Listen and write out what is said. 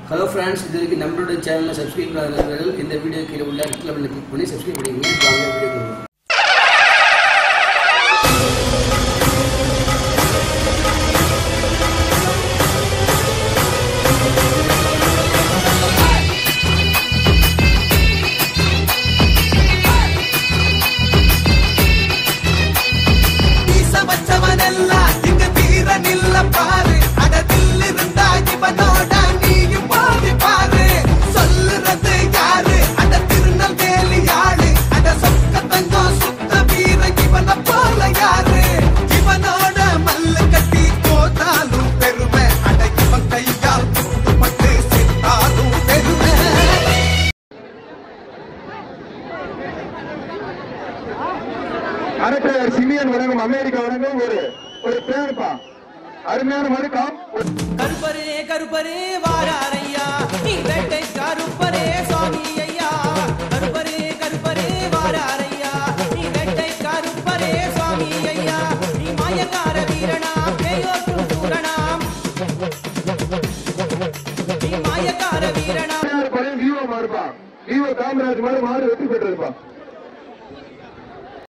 hello friends இது வரைக்கும் நம்மளோட சேனலை சப்ஸ்கிரைப் பண்ணாதவர்கள் இந்த வீடியோ கீழே உள்ள ரெட் கலரில் கிளிக் பண்ணி சப்ஸ்கிரைப் பண்ணிக்கங்க வாங்க வீடியோ போகலாம் வீச வச்சவனெல்லாம் இங்க வீரன் இல்ல பாரு அடத்தில் இருந்தா இவனோட நீயும் மோதி பாரு சொல்லுறது யாரு அட திருநெல்வேலி யாரு அட சொக்க தங்கம் சுத்த வீர இவனை போல யாரு இவனோட மல்லு கட்டி போதாலும் பெருமை அட இவன் கையால் குத்துப்பட்டு செத்தாலும் பெருமை அரசர் சிமியன் வழங்கும் அமெரிக்கா வழங்கும் ஒரு ஒரு பேருப்பா அருமையான வணக்கம் கருப்பரே கருப்பரே வாராரையா நீ வேட்டை கருப்பரே சுவாமி ஐயா கருப்பரே கருப்பரே வாராரையா நீ வேட்டை கருப்பரே சுவாமி ஐயா நீ மாயக்கார வீரனா பேயோற்றும் சூரனாம் நீ மாயக்கார வீரனா பழைய வியூவா மாறுப்பா வியூவோ காமராஜ் மாதிரி மாறு வெற்றி பெற்றிருப்பா